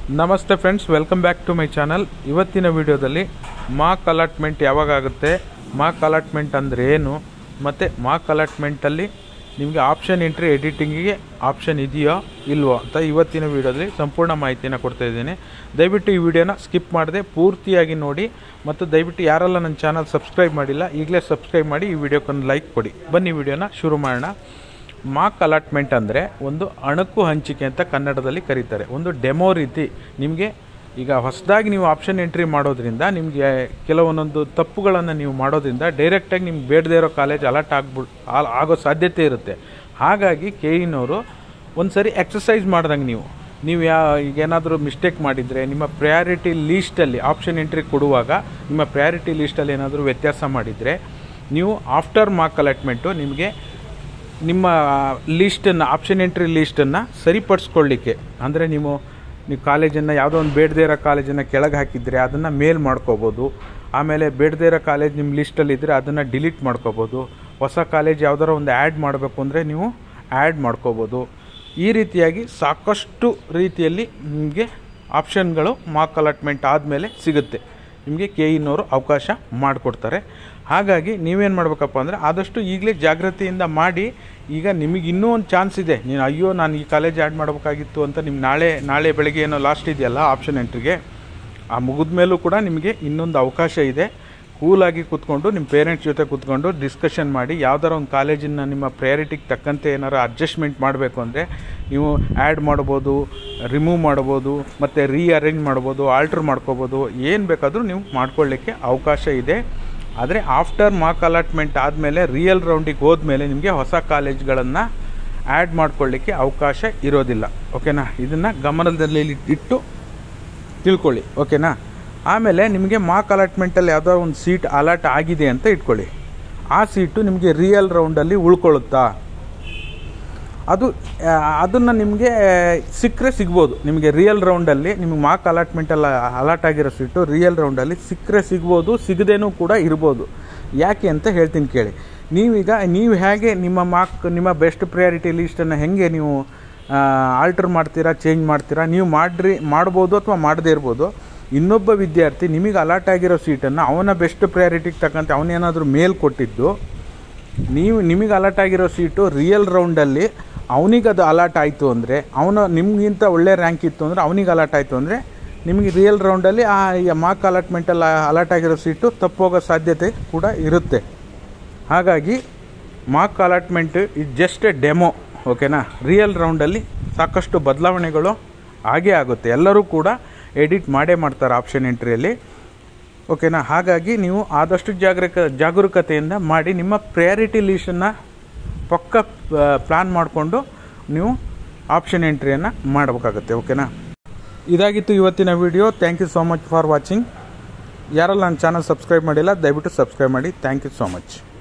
ನಮಸ್ತೆ friends welcome back to my channel ಇವತ್ತಿನ ವಿಡಿಯೋದಲ್ಲಿ ಮಾಕ್ ಅಲಾಟ್ಮೆಂಟ್ ಯಾವಾಗ ಆಗುತ್ತೆ ಮಾಕ್ ಅಲಾಟ್ಮೆಂಟ್ ಅಂದರೆ ಏನು ಮತ್ತು ಮಾಕ್ ಅಲಾಟ್ಮೆಂಟಲ್ಲಿ ನಿಮಗೆ ಆಪ್ಷನ್ ಎಂಟ್ರಿ ಎಡಿಟಿಂಗಿಗೆ ಆಪ್ಷನ್ ಇದೆಯೋ ಇಲ್ವೋ ಅಂತ ಇವತ್ತಿನ ವಿಡಿಯೋದಲ್ಲಿ ಸಂಪೂರ್ಣ ಮಾಹಿತಿನ ಕೊಡ್ತಾ ಇದ್ದೀನಿ ದಯವಿಟ್ಟು ಈ ವಿಡಿಯೋನ ಸ್ಕಿಪ್ ಮಾಡದೆ ಪೂರ್ತಿಯಾಗಿ ನೋಡಿ ಮತ್ತು ದಯವಿಟ್ಟು ಯಾರೆಲ್ಲ ನನ್ನ ಚಾನಲ್ ಸಬ್ಸ್ಕ್ರೈಬ್ ಮಾಡಿಲ್ಲ ಈಗಲೇ ಸಬ್ಸ್ಕ್ರೈಬ್ ಮಾಡಿ ಈ ವಿಡಿಯೋಕ್ಕೊಂದು ಲೈಕ್ ಕೊಡಿ ಬನ್ನಿ ವಿಡಿಯೋನ ಶುರು ಮಾಡೋಣ ಮಾಕ್ ಅಲಾಟ್ಮೆಂಟ್ ಅಂದರೆ ಒಂದು ಅಣಕು ಹಂಚಿಕೆ ಅಂತ ಕನ್ನಡದಲ್ಲಿ ಕರೀತಾರೆ ಒಂದು ಡೆಮೋ ರೀತಿ ನಿಮಗೆ ಈಗ ಹೊಸದಾಗಿ ನೀವು ಆಪ್ಷನ್ ಎಂಟ್ರಿ ಮಾಡೋದ್ರಿಂದ ನಿಮಗೆ ಕೆಲವೊಂದೊಂದು ತಪ್ಪುಗಳನ್ನು ನೀವು ಮಾಡೋದ್ರಿಂದ ಡೈರೆಕ್ಟಾಗಿ ನಿಮ್ಗೆ ಬೇಡದೇ ಇರೋ ಕಾಲೇಜ್ ಅಲರ್ಟ್ ಆಗ್ಬಿಡ್ ಆ- ಆಗೋ ಸಾಧ್ಯತೆ ಇರುತ್ತೆ ಹಾಗಾಗಿ ಕೆ ಇನವರು ಒಂದು ಸರಿ ಎಕ್ಸಸೈಸ್ ಮಾಡ್ದಂಗೆ ನೀವು ನೀವು ಯಾ ಈಗ ಏನಾದರೂ ಮಿಸ್ಟೇಕ್ ಮಾಡಿದರೆ ನಿಮ್ಮ ಪ್ರಯಾರಿಟಿ ಲೀಸ್ಟಲ್ಲಿ ಆಪ್ಷನ್ ಎಂಟ್ರಿ ಕೊಡುವಾಗ ನಿಮ್ಮ ಪ್ರಯಾರಿಟಿ ಲೀಸ್ಟಲ್ಲಿ ಏನಾದರೂ ವ್ಯತ್ಯಾಸ ಮಾಡಿದರೆ ನೀವು ಆಫ್ಟರ್ ಮಾರ್ಕ್ ಅಲಾಟ್ಮೆಂಟು ನಿಮಗೆ ನಿಮ್ಮ ಲೀಸ್ಟನ್ನು ಆಪ್ಷನ್ ಎಂಟ್ರಿ ಲೀಸ್ಟನ್ನು ಸರಿಪಡಿಸ್ಕೊಳ್ಳಿಕ್ಕೆ ಅಂದರೆ ನೀವು ನೀವು ಕಾಲೇಜನ್ನು ಯಾವುದೋ ಒಂದು ಬೇಡದೇ ಇರೋ ಕಾಲೇಜನ್ನು ಕೆಳಗೆ ಹಾಕಿದರೆ ಅದನ್ನು ಮೇಲ್ ಮಾಡ್ಕೋಬೋದು ಆಮೇಲೆ ಬೇಡದೇ ಇರೋ ಕಾಲೇಜ್ ನಿಮ್ಮ ಲಿಸ್ಟಲ್ಲಿದ್ದರೆ ಅದನ್ನು ಡಿಲೀಟ್ ಮಾಡ್ಕೋಬೋದು ಹೊಸ ಕಾಲೇಜ್ ಯಾವ್ದಾರ ಒಂದು ಆ್ಯಡ್ ಮಾಡಬೇಕು ಅಂದರೆ ನೀವು ಆ್ಯಡ್ ಮಾಡ್ಕೋಬೋದು ಈ ರೀತಿಯಾಗಿ ಸಾಕಷ್ಟು ರೀತಿಯಲ್ಲಿ ನಿಮಗೆ ಆಪ್ಷನ್ಗಳು ಮಾರ್ಕ್ ಅಲಾಟ್ಮೆಂಟ್ ಆದಮೇಲೆ ಸಿಗುತ್ತೆ ನಿಮಗೆ ಕೆ ಇನವರು ಅವಕಾಶ ಮಾಡಿಕೊಡ್ತಾರೆ ಹಾಗಾಗಿ ನೀವೇನು ಮಾಡಬೇಕಪ್ಪ ಅಂದರೆ ಆದಷ್ಟು ಈಗಲೇ ಜಾಗೃತಿಯಿಂದ ಮಾಡಿ ಈಗ ನಿಮಗೆ ಇನ್ನೂ ಒಂದು ಚಾನ್ಸ್ ಇದೆ ನೀನು ಅಯ್ಯೋ ನಾನು ಈ ಕಾಲೇಜ್ ಆ್ಯಡ್ ಮಾಡಬೇಕಾಗಿತ್ತು ಅಂತ ನಿಮ್ಗೆ ನಾಳೆ ನಾಳೆ ಬೆಳಗ್ಗೆ ಏನೋ ಲಾಸ್ಟ್ ಇದೆಯಲ್ಲ ಆಪ್ಷನ್ ಎಂಟ್ರಿಗೆ ಆ ಮುಗಿದ ಮೇಲೂ ಕೂಡ ನಿಮಗೆ ಇನ್ನೊಂದು ಅವಕಾಶ ಇದೆ ಕೂಲಾಗಿ ಕೂತ್ಕೊಂಡು ನಿಮ್ಮ ಪೇರೆಂಟ್ಸ್ ಜೊತೆ ಕೂತ್ಕೊಂಡು ಡಿಸ್ಕಷನ್ ಮಾಡಿ ಯಾವ್ದಾರ ಒಂದು ಕಾಲೇಜನ್ನು ನಿಮ್ಮ ಪ್ರಯಾರಿಟಿಗೆ ತಕ್ಕಂತೆ ಏನಾರು ಅಡ್ಜಸ್ಟ್ಮೆಂಟ್ ಮಾಡಬೇಕು ಅಂದರೆ ನೀವು ಆ್ಯಡ್ ಮಾಡ್ಬೋದು ರಿಮೂವ್ ಮಾಡ್ಬೋದು ಮತ್ತು ರೀಅರೇಂಜ್ ಮಾಡ್ಬೋದು ಆಲ್ಟ್ರ್ ಮಾಡ್ಕೋಬೋದು ಏನು ಬೇಕಾದರೂ ನೀವು ಮಾಡ್ಕೊಳ್ಳಿಕ್ಕೆ ಅವಕಾಶ ಇದೆ ಆದರೆ ಆಫ್ಟರ್ ಮಾರ್ಕ್ ಅಲಾಟ್ಮೆಂಟ್ ಆದಮೇಲೆ ರಿಯಲ್ ರೌಂಡಿಗೆ ಹೋದ್ಮೇಲೆ ನಿಮಗೆ ಹೊಸ ಕಾಲೇಜ್ಗಳನ್ನು ಆ್ಯಡ್ ಮಾಡ್ಕೊಳ್ಳಿಕ್ಕೆ ಅವಕಾಶ ಇರೋದಿಲ್ಲ ಓಕೆನಾ ಇದನ್ನು ಗಮನದಲ್ಲಿ ಇಟ್ಟು ತಿಳ್ಕೊಳ್ಳಿ ಓಕೆನಾ ಆಮೇಲೆ ನಿಮಗೆ ಮಾರ್ಕ್ ಅಲಾಟ್ಮೆಂಟಲ್ಲಿ ಯಾವುದೋ ಒಂದು ಸೀಟ್ ಅಲಾಟ್ ಆಗಿದೆ ಅಂತ ಇಟ್ಕೊಳ್ಳಿ ಆ ಸೀಟು ನಿಮಗೆ ರಿಯಲ್ ರೌಂಡಲ್ಲಿ ಉಳ್ಕೊಳ್ಳುತ್ತಾ ಅದು ಅದನ್ನು ನಿಮಗೆ ಸಿಕ್ಕರೆ ಸಿಗ್ಬೋದು ನಿಮಗೆ ರಿಯಲ್ ರೌಂಡಲ್ಲಿ ನಿಮಗೆ ಮಾರ್ಕ್ ಅಲಾಟ್ಮೆಂಟಲ್ಲ ಅಲಾಟ್ ಆಗಿರೋ ಸೀಟು ರಿಯಲ್ ರೌಂಡಲ್ಲಿ ಸಿಕ್ಕರೆ ಸಿಗ್ಬೋದು ಸಿಗದೇನೂ ಕೂಡ ಇರ್ಬೋದು ಯಾಕೆ ಅಂತ ಹೇಳ್ತೀನಿ ಕೇಳಿ ನೀವೀಗ ನೀವು ಹೇಗೆ ನಿಮ್ಮ ಮಾರ್ಕ್ ನಿಮ್ಮ ಬೆಸ್ಟ್ ಪ್ರಯಾರಿಟಿ ಲೀಸ್ಟನ್ನು ಹೇಗೆ ನೀವು ಆಲ್ಟರ್ ಮಾಡ್ತೀರಾ ಚೇಂಜ್ ಮಾಡ್ತೀರಾ ನೀವು ಮಾಡ್ರಿ ಮಾಡ್ಬೋದು ಅಥವಾ ಮಾಡದೇ ಇರ್ಬೋದು ಇನ್ನೊಬ್ಬ ವಿದ್ಯಾರ್ಥಿ ನಿಮಗೆ ಅಲಾಟ್ ಆಗಿರೋ ಸೀಟನ್ನು ಅವನ ಬೆಸ್ಟ್ ಪ್ರಯಾರಿಟಿಗೆ ತಕ್ಕಂತೆ ಅವನೇನಾದರೂ ಮೇಲ್ ಕೊಟ್ಟಿದ್ದು ನೀವು ನಿಮಗೆ ಅಲಾಟ್ ಆಗಿರೋ ಸೀಟು ರಿಯಲ್ ರೌಂಡಲ್ಲಿ ಅವನಿಗೆ ಅದು ಅಲಾಟ್ ಆಯಿತು ಅಂದರೆ ಅವನು ನಿಮಗಿಂತ ಒಳ್ಳೆ ರ್ಯಾಂಕ್ ಇತ್ತು ಅಂದರೆ ಅವನಿಗೆ ಅಲಾಟ್ ಆಯಿತು ಅಂದರೆ ನಿಮಗೆ ರಿಯಲ್ ರೌಂಡಲ್ಲಿ ಆ ಮಾರ್ಕ್ ಅಲಾಟ್ಮೆಂಟಲ್ಲಿ ಅಲಾಟ್ ಆಗಿರೋ ಸೀಟು ತಪ್ಪೋಗೋ ಸಾಧ್ಯತೆ ಕೂಡ ಇರುತ್ತೆ ಹಾಗಾಗಿ mark allotment is just a demo ಓಕೆನಾ ರಿಯಲ್ ರೌಂಡಲ್ಲಿ ಸಾಕಷ್ಟು ಬದಲಾವಣೆಗಳು ಆಗೇ ಆಗುತ್ತೆ ಎಲ್ಲರೂ ಕೂಡ ಎಡಿಟ್ ಮಾಡೇ ಮಾಡ್ತಾರೆ ಆಪ್ಷನ್ ಎಂಟ್ರಿಯಲ್ಲಿ ಓಕೆನಾ ಹಾಗಾಗಿ ನೀವು ಆದಷ್ಟು ಜಾಗರೂಕ ಜಾಗರೂಕತೆಯಿಂದ ಮಾಡಿ ನಿಮ್ಮ ಪ್ರಯಾರಿಟಿ ಲೀಸ್ಟನ್ನು ಪಕ್ಕ ಪ್ಲ್ಯಾನ್ ಮಾಡಿಕೊಂಡು ನೀವು ಆಪ್ಷನ್ ಎಂಟ್ರಿಯನ್ನು ಮಾಡಬೇಕಾಗತ್ತೆ ಓಕೆನಾ ಇದಾಗಿತ್ತು ಇವತ್ತಿನ video thank you so much for watching ಯಾರೆಲ್ಲ ನನ್ನ ಚಾನಲ್ ಸಬ್ಸ್ಕ್ರೈಬ್ ಮಾಡಿಲ್ಲ ದಯವಿಟ್ಟು ಸಬ್ಸ್ಕ್ರೈಬ್ ಮಾಡಿ ಥ್ಯಾಂಕ್ ಯು ಸೋ ಮಚ್